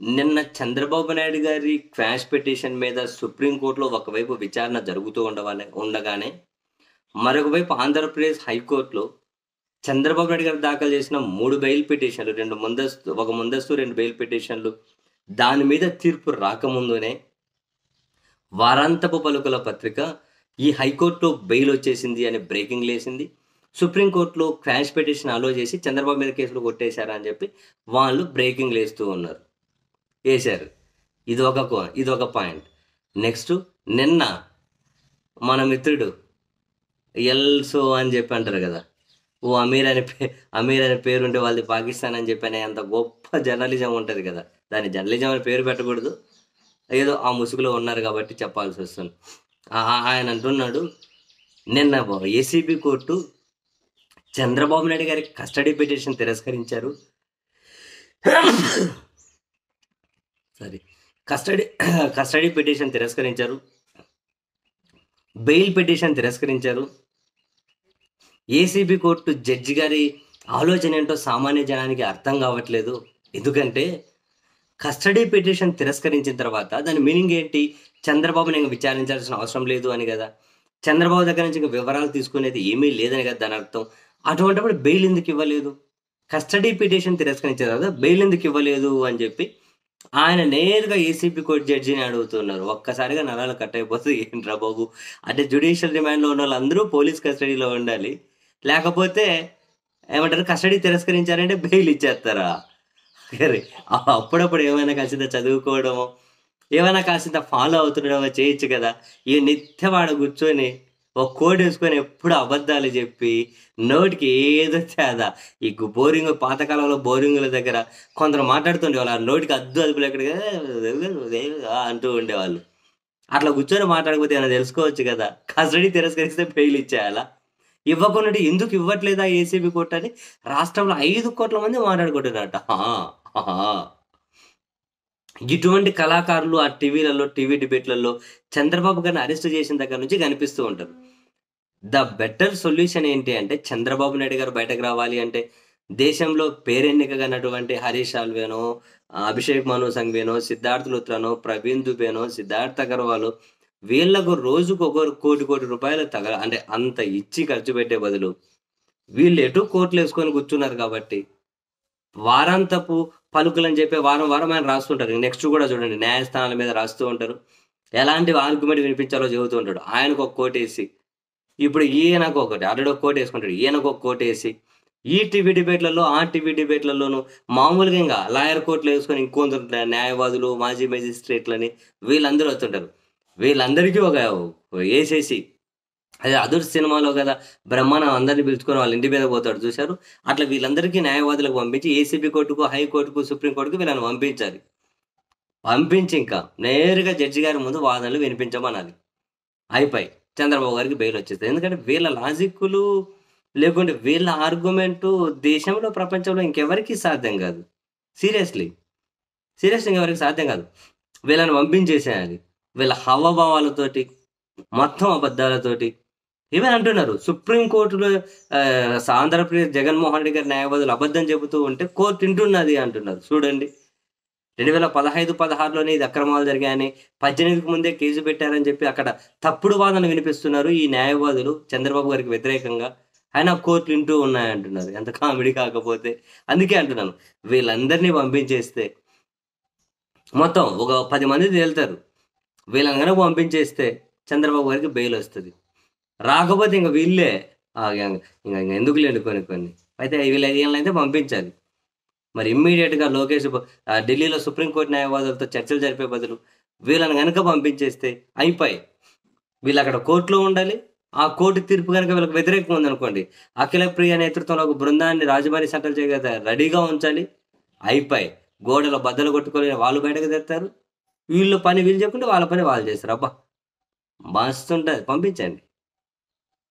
నిన్న చంద్రబాబు నాయుడు గారి quash petition మీద సుప్రీంకోర్టులో ఒకవైపు విచారణ జరుగుతూ ఉండవానే ఉండగానే మరొక వైపు ఆంధ్రప్రదేశ్ హైకోర్టులో చంద్రబాబు నాయుడు గారు దాఖలు చేసిన మూడు బెయిల్ పిటిషన్లు రెండు ముందస్తు ఒక ముందస్తు రెండు బెయిల్ పిటిషన్లు దాని మీద తీర్పు రాకముందునే వారాంతపు పలుకుల పత్రిక ఈ హైకోర్టులో బెయిల్ వచ్చేసింది అని బ్రేకింగ్ లేసింది సుప్రీంకోర్టులో క్వాష్ పిటిషన్ అలో చేసి చంద్రబాబు మీద కేసులు కొట్టేశారా అని చెప్పి వాళ్ళు బ్రేకింగ్ లేస్తూ ఉన్నారు వేశారు ఇది ఒక కో- ఇది ఒక పాయింట్ నెక్స్ట్ నిన్న మన మిత్రుడు ఎల్సో అని చెప్పి అంటారు కదా ఓ అమీర్ అనే పే అమీర్ అనే పేరు ఉంటే వాళ్ళది పాకిస్తాన్ అని చెప్పి అనే అంత గొప్ప జర్నలిజం ఉంటుంది కదా దాని జర్నలిజం అని పేరు పెట్టకూడదు ఏదో ఆ ముసుగులో ఉన్నారు కాబట్టి చెప్పాల్సి వస్తుంది ఆ- ఆ- ఆయన అంటున్నాడు నిన్న ఏసీబీ కోర్టు చంద్రబాబు నాయుడు గారి కస్టడీ పిటిషన్ తిరస్కరించారు సారీ కస్టడీ కస్టడీ పిటిషన్ తిరస్కరించారు బెయిల్ పిటిషన్ తిరస్కరించారు ఏసీబీ కోర్టు జడ్జి గారి ఆలోచన ఏంటో సామాన్య జనానికి అర్థం కావట్లేదు ఎందుకంటే కస్టడీ పిటిషన్ తిరస్కరించిన తర్వాత దాని మీనింగ్ ఏంటి చంద్రబాబుని ఇంకా విచారించాల్సిన అవసరం లేదు అని కదా చంద్రబాబు దగ్గర నుంచి ఇంకా వివరాలు తీసుకునేది ఏమీ లేదని కదా దాని అర్థం అటువంటిప్పుడు బెయిల్ ఎందుకు ఇవ్వలేదు కస్టడీ పిటిషన్ తిరస్కరించిన తర్వాత బెయిల్ ఎందుకు ఇవ్వలేదు అని చెప్పి ఆయన నేరుగా ఏసీబీ కోర్టు జడ్జిని అడుగుతున్నారు ఒక్కసారిగా నరాలు కట్ అయిపోతుంది ఏంట్రా బాబు అంటే జ్యుడిషియల్ రిమాండ్లో ఉన్న వాళ్ళందరూ పోలీస్ కస్టడీలో ఉండాలి లేకపోతే ఏమంటారు కస్టడీ తిరస్కరించారంటే బెయిల్ ఇచ్చేస్తారా అరే, అప్పుడప్పుడు ఏమైనా కాసింత చదువుకోవడమో ఏమైనా కాసింత ఫాలో అవుతుండడమో చేయొచ్చు కదా ఈ నిత్యం ఆడ కూర్చొని ఒక కోడ్ వేసుకొని ఎప్పుడు అబద్ధాలు చెప్పి నోటికి ఏదో తేదా ఈ బోరింగ్ పాతకాలంలో బోరింగుల దగ్గర కొందరు మాట్లాడుతుండే వాళ్ళు ఆ నోటికి అద్దు అదుపులు ఎక్కడ అంటూ ఉండేవాళ్ళు అట్లా కూర్చొని మాట్లాడకపోతే ఏమైనా తెలుసుకోవచ్చు కదా కస్టడీ తిరస్కరిస్తే బెయిల్ ఇచ్చేయాలా ఇవ్వకుండా ఎందుకు ఇవ్వట్లేదా ఏసీబీ కోర్టు అని రాష్ట్రంలో ఐదు కోట్ల మంది మాట్లాడుకుంటున్నారట ఆహా, ఆహా. ఇటువంటి కళాకారులు ఆ టీవీలలో టీవీ డిబేట్లలో చంద్రబాబు గారిని అరెస్ట్ చేసిన దగ్గర నుంచి కనిపిస్తూ ఉంటారు ద బెటర్ సొల్యూషన్ ఏంటి అంటే చంద్రబాబు నాయుడు గారు బయటకు రావాలి అంటే దేశంలో పేరెన్నికగనటువంటి హరీష్ ఆల్వేనో అభిషేక్ మను సంఘ్వేనో సిద్ధార్థ్ లుత్రానో ప్రవీణ్ దుబేనో సిద్ధార్థ్ అగర్వాల్ వీళ్ళకు రోజుకు ఒక కోటి కోటి రూపాయలు తగల అంటే అంత ఇచ్చి ఖర్చు పెట్టే బదులు వీళ్ళు ఎటు కోట్లు వేసుకొని కూర్చున్నారు కాబట్టి వారాంతపు పలుకులు అని చెప్పి వారం వారం ఆయన రాస్తుంటారు నెక్స్ట్ కూడా చూడండి న్యాయస్థానాల మీద రాస్తూ ఉంటారు ఎలాంటి ఆర్గ్యుమెంట్ వినిపించాలో చెబుతూ ఉంటాడు ఆయనకు ఒక కోట్ వేసి ఇప్పుడు ఈయనకు ఒకటి ఆల్రెడీ ఒక కోట్ వేసుకుంటాడు ఈయనకు ఒక కోట్ వేసి ఈ టీవీ డిబేట్లలో ఆ టీవీ డిబేట్లలోనూ మామూలుగా ఇంకా లాయర్ కోట్లు వేసుకొని ఇంకొంత న్యాయవాదులు మాజీ మెజిస్ట్రేట్లని వీళ్ళందరూ వస్తుంటారు వీళ్ళందరికీ ఒక వేసేసి అదే అదుర్ సినిమాలో కదా బ్రహ్మాండం అందరిని పిలుచుకొని వాళ్ళ ఇంటి మీద పోతాడు చూశారు అట్లా వీళ్ళందరికీ న్యాయవాదులకు పంపించి ఏసీబీ కోర్టుకు హైకోర్టుకు సుప్రీంకోర్టుకు వీళ్ళని పంపించాలి పంపించి ఇంకా నేరుగా జడ్జి గారి ముందు వాదనలు వినిపించమనాలి అయిపోయి చంద్రబాబు గారికి బెయిల్ వచ్చేస్తుంది ఎందుకంటే వీళ్ళ లాజిక్లు లేకుంటే వీళ్ళ ఆర్గ్యుమెంట్ దేశంలో ప్రపంచంలో ఇంకెవరికి సాధ్యం కాదు సీరియస్లీ సీరియస్లీ ఇంకెవరికి సాధ్యం కాదు వీళ్ళని పంపించేసేయాలి వీళ్ళ హావభావాలతోటి మొత్తం అబద్ధాలతోటి ఈవెన్ అంటున్నారు సుప్రీంకోర్టులో ఆ, ఆంధ్రప్రదేశ్ జగన్మోహన్ రెడ్డి గారి న్యాయవాదులు అబద్ధం చెబుతూ ఉంటే కోర్టు వింటున్నది అంటున్నారు చూడండి రెండు వేల పదహైదు పదహారులోనే ఇది అక్రమాలు జరిగాయని పద్దెనిమిదికి ముందే కేసు పెట్టారని చెప్పి అక్కడ తప్పుడు వాదన వినిపిస్తున్నారు ఈ న్యాయవాదులు చంద్రబాబు గారికి వ్యతిరేకంగా ఆయన కోర్టులు వింటూ ఉన్నాయంటున్నారు ఎంత కామెడీ కాకపోతే అందుకే అంటున్నాను వీళ్ళందరినీ పంపించేస్తే మొత్తం ఒక పది మంది తేలుతారు వీళ్ళని కనుక పంపించేస్తే చంద్రబాబు గారికి బెయిల్ వస్తుంది రాకపోతే ఇంకా వీళ్ళే ఆ, ఇంక- ఇంకా ఇంకా ఎందుకు లేండి కొన్ని కొన్ని అయితే వీళ్ళ వీళ్ళనైతే పంపించాలి మరి ఇమ్మీడియట్గా లోకేష్ బ- ఆ, ఢిల్లీలో సుప్రీంకోర్టు న్యాయవాదులతో చర్చలు జరిపే బదులు వీళ్ళని కనుక పంపించేస్తే అయిపోయి వీళ్ళు అక్కడ కోర్టులో ఉండాలి ఆ కోర్టు తీర్పు కనుక వీళ్ళకి వ్యతిరేకంగా ఉందనుకోండి అఖిల ప్రియ నేతృత్వంలో ఒక బృందాన్ని రాజభారి సెటిల్ చేయగల రెడీగా ఉంచాలి అయిపోయి గోడలో బద్దలు కొట్టుకొని వాళ్ళు బయటకు తెస్తారు వీళ్ళు పని వీళ్ళు చెప్పుకుంటే వాళ్ళ పని వాళ్ళు చేస్తారు అబ్బా మస్తు ఉంటుంది పంపించండి